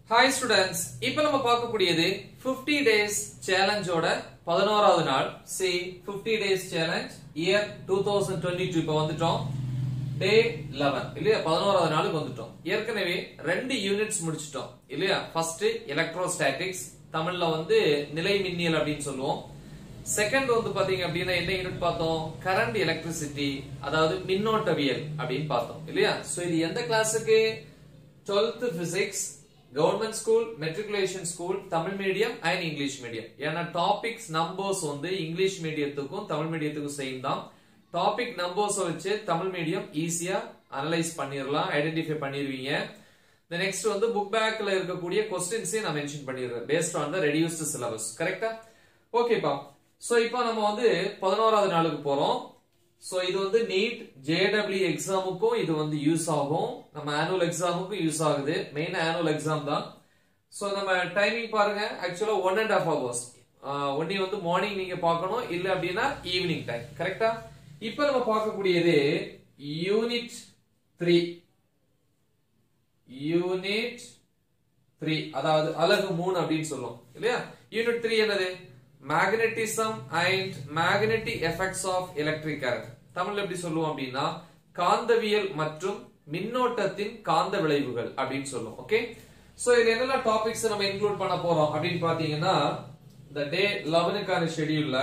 hi students இப்போ நம்ம பார்க்கக்கூடியது 50 டேஸ் சேலஞ்சோட பதினோராவது நாள் சி 50 டேஸ் சேலஞ்ச் இயர் 2022 இப்போ வந்துட்டோம் டே 11 இல்லையா பதினோராவது நாளுக்கு வந்துட்டோம் ஏற்கனவே ரெண்டு யூனிட்ஸ் முடிச்சிட்டோம் இல்லையா ஃபர்ஸ்ட் எலக்ட்ரோஸ்டாட்டிக்ஸ் தமிழ்ல வந்து நிலை மின்னியல் அப்படின்னு சொல்லுவோம் செகண்ட் வந்து பாத்தீங்க அப்படின்னா என்ன யூனிட் பார்த்தோம் கரண்ட் எலக்ட்ரிசிட்டி அதாவது மின்னோட்டவியல் அப்படின்னு பார்த்தோம் இல்லையா சோ இது எந்த கிளாஸுக்கு 12th physics government school matriculation school Tamil medium and English medium ஏன்னா டாபிக்ஸ் நம்பர்ஸ் வந்து இங்கிலீஷ் மீடியத்துக்கும் தமிழ் மீடியத்துக்கும் சேம் தான் டாபிக் நம்பர்ஸ் வச்சு தமிழ் மீடியம் ஈஸியா அனலைஸ் பண்ணிடலாம் ஐடென்டிஃபை பண்ணிடுவீங்க நெக்ஸ்ட் வந்து புக் பேக்ல இருக்கக்கூடிய கொஸ்டின்ஸையும் நான் மென்ஷன் பண்ணிடுறேன் based on the reduced syllabus கரெக்டா ஓகேப்பா சோ இப்போ நம்ம வந்து பதினோராவது நாளுக்கு போறோம் சோ இது வந்து நீட் ஜேடபிள்யூ எக்ஸாமுக்கும் இது வந்து யூஸ் ஆகும் நம்ம ஆனுவல் எக்ஸாமுக்கும் யூஸ் ஆகுது மெயின் ஆனுவல் எக்ஸாம் தான் சோ நம்ம டைமிங் பாருங்க ஆக்சுவலா ஒன் அண்ட் ஹாஃப் ஹவர்ஸ் ஒன்னி வந்து மார்னிங் நீங்க பார்க்கணும் இல்ல அப்படின்னா ஈவினிங் டைம் கரெக்டா இப்போ நம்ம பார்க்கக்கூடியது யூனிட் த்ரீ யூனிட் த்ரீ அதாவது அலகு மூணு அப்படின்னு சொல்லுவோம் இல்லையா யூனிட் த்ரீ என்னது magnetism and magnetic effects of electric current தமிழ்ல எப்படி சொல்லுவோம் அப்படின்னா காந்தவியல் மற்றும் மின்னோட்டத்தின் காந்த விளைவுகள் அப்படின்னு சொல்லுவோம் ஓகே சோ இதுல என்னெல்லாம் டாபிக்ஸ் நம்ம இன்க்ளூட் பண்ண போறோம் அப்படின்னு பாத்தீங்கன்னா இந்த டே லெவனுக்கான ஷெடியூல்ல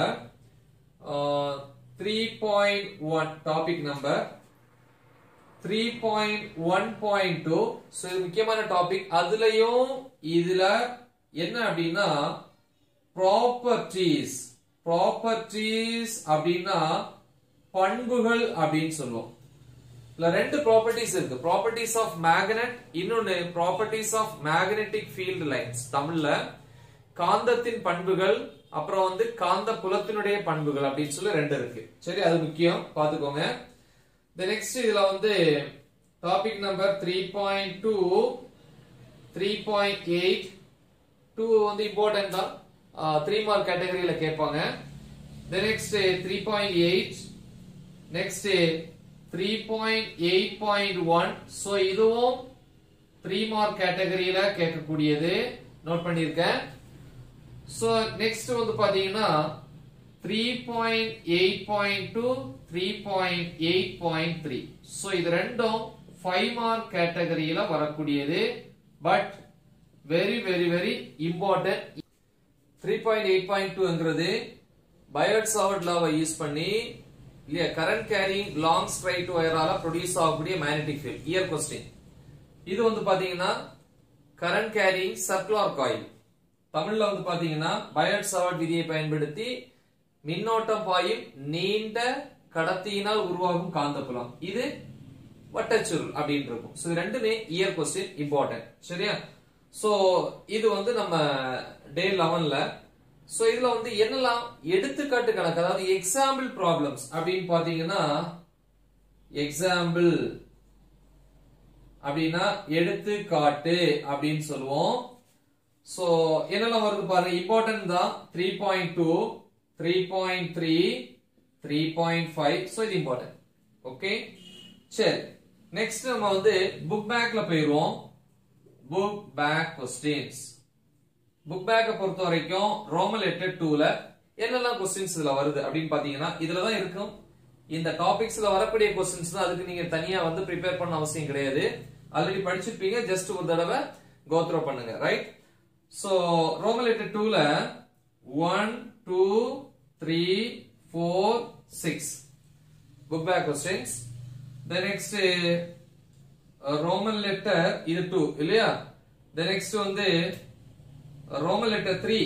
three point one topic number three point one point two so இது முக்கியமான டாபிக் அதுலயும் இதுல என்ன அப்படின்னா ப்ராப்பர்டிஸ் ப்ராப்பர்டிஸ் அப்படின்னா பண்புகள் அப்படின்னு சொல்லுவோம் இல்ல ரெண்டு ப்ராப்பர்ட்டிஸ் இருக்கு ப்ராப்பர்ட்டிஸ் ஆஃப் மேக்னெட் இன்னொன்னு properties of magnetic field lines தமிழ்ல காந்தத்தின் பண்புகள் அப்புறம் வந்து காந்த புலத்தினுடைய பண்புகள் அப்படின்னு சொல்லி ரெண்டு இருக்கு சரி அது முக்கியம் பாத்துக்கோங்க நெக்ஸ்ட் இதுல வந்து topic number three point two three point eight two வந்து இம்பார்ட்டன்ட் தான் த்ரீ மார்க் கேட்டகரியில கேட்பாங்க next three point eight next three point eight point one so இதுவும் த்ரீ மார்க் கேட்டகரியில கேட்கக்கூடியது நோட் பண்ணியிருக்கேன் ஸோ நெக்ஸ்ட் வந்து பாத்தீங்கன்னா three point eight point two three point eight point three so இது ரெண்டும் ஃபைவ் மார்க் கேட்டகரியில வரக்கூடியது but very very very important three point eight point டூங்கிறது பயோட் சாவர்ட் லாவை யூஸ் பண்ணி இல்லையா கரண்ட் கேரிங் லாங் ஸ்ட்ரைட் ஒயரால ப்ரொடியூஸ் ஆகக்கூடிய மேக்னெட்டிக் ஃபீல்ட் இயர் கொஸ்டின் இது வந்து பாத்தீங்கன்னா கரண்ட் கேரிங் சர்க்குலர் காயில் தமிழ்ல வந்து பாத்தீங்கன்னா பயோட் சாவர்ட் விதியை பயன்படுத்தி மின்னோட்டம் பாயும் நீண்ட கடத்தியினால் உருவாகும் காந்தப்புலம் இது வட்டச்சுருள் அப்படின்னு இருக்கும் ஸோ இது ரெண்டுமே இயர் கொஸ்டின் இம்பார்ட்டன்ட் சரியா சோ இது வந்து நம்ம டே லெவன்ல சோ இதுல வந்து என்னெல்லாம் எடுத்துக்காட்டு கணக்கு அதாவது எக்ஸாம்பிள் ப்ராப்ளம்ஸ் அப்படின்னு பாத்தீங்கன்னா எக்ஸாம்பிள் அப்படின்னா எடுத்துக்காட்டு அப்படின்னு சொல்லுவோம் சோ என்னெல்லாம் வருது பாருங்க இம்பார்ட்டன்ட் தான் three point two three point three three point five so இது இம்பார்ட்டன்ட் ஓகே சரி நெக்ஸ்ட் நம்ம வந்து புக் பேக்ல போயிருவோம் புக் பேக் கொஸ்டின்ஸ் புக் பேக்கை பொறுத்த வரைக்கும் ரோமல் லெட்டர் டூல என்னெல்லாம் கொஸ்டின்ஸ் இதுல வருது அப்படின்னு பாத்தீங்கன்னா இதுல தான் இருக்கும் இந்த டாபிக்ஸ்ல வரக்கூடிய கொஸ்டின்ஸ் தான் அதுக்கு நீங்க தனியா வந்து ப்ரிப்பேர் பண்ண அவசியம் கிடையாது ஆல்ரெடி படிச்சிருப்பீங்க ஜஸ்ட் ஒரு தடவை கோத்ரோ பண்ணுங்க ரைட் சோ ரோமல் லெட்டர் டூல one two three four six book back questions the next Roman letter இது டூ இல்லையா த நெக்ஸ்ட் வந்து Roman letter three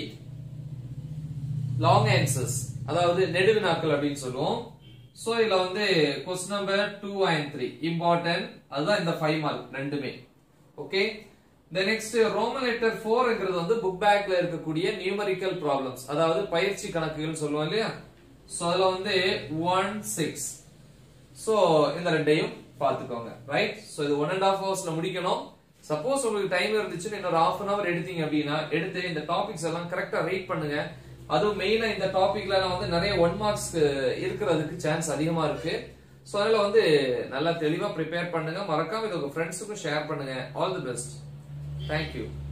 long answers அதாவது நெடுவினாக்கள் அப்படின்னு சொல்லுவோம் சோ இதுல வந்து question number two and three important அதுதான் இந்த ஃபைவ் மார்க் ரெண்டுமே okay the next Roman letter ஃபோர்ங்கிறது வந்து புக் பேக்ல இருக்கக்கூடிய நியூமரிக்கல் ப்ராப்ளம்ஸ் அதாவது பயிற்சி கணக்குகள் சொல்லுவோம் இல்லையா சோ அதுல வந்து ஒன் சிக்ஸ் சோ இந்த ரெண்டையும் பாத்துக்கோங்க ரைட் சோ இது ஒன் அண்ட் ஹாஃப் ஹவர்ஸ்ல முடிக்கணும் சப்போஸ் உங்களுக்கு டைம் இருந்துச்சுன்னு இன்னொரு ஹாஃப் அன் அவர் எடுத்தீங்க அப்படின்னா எடுத்து இந்த டாபிக்ஸ் எல்லாம் கரெக்டா ரீட் பண்ணுங்க அதுவும் மெயினா இந்த டாபிக்ல வந்து நிறைய ஒன் மார்க்ஸ் இருக்கிறதுக்கு சான்ஸ் அதிகமா இருக்கு சோ அதனால வந்து நல்லா தெளிவா ப்ரிப்பேர் பண்ணுங்க மறக்காம இது உங்க ஃப்ரெண்ட்ஸுக்கும் ஷேர் பண்ணுங்க ஆல் தி பெஸ்ட் தேங்க்யூ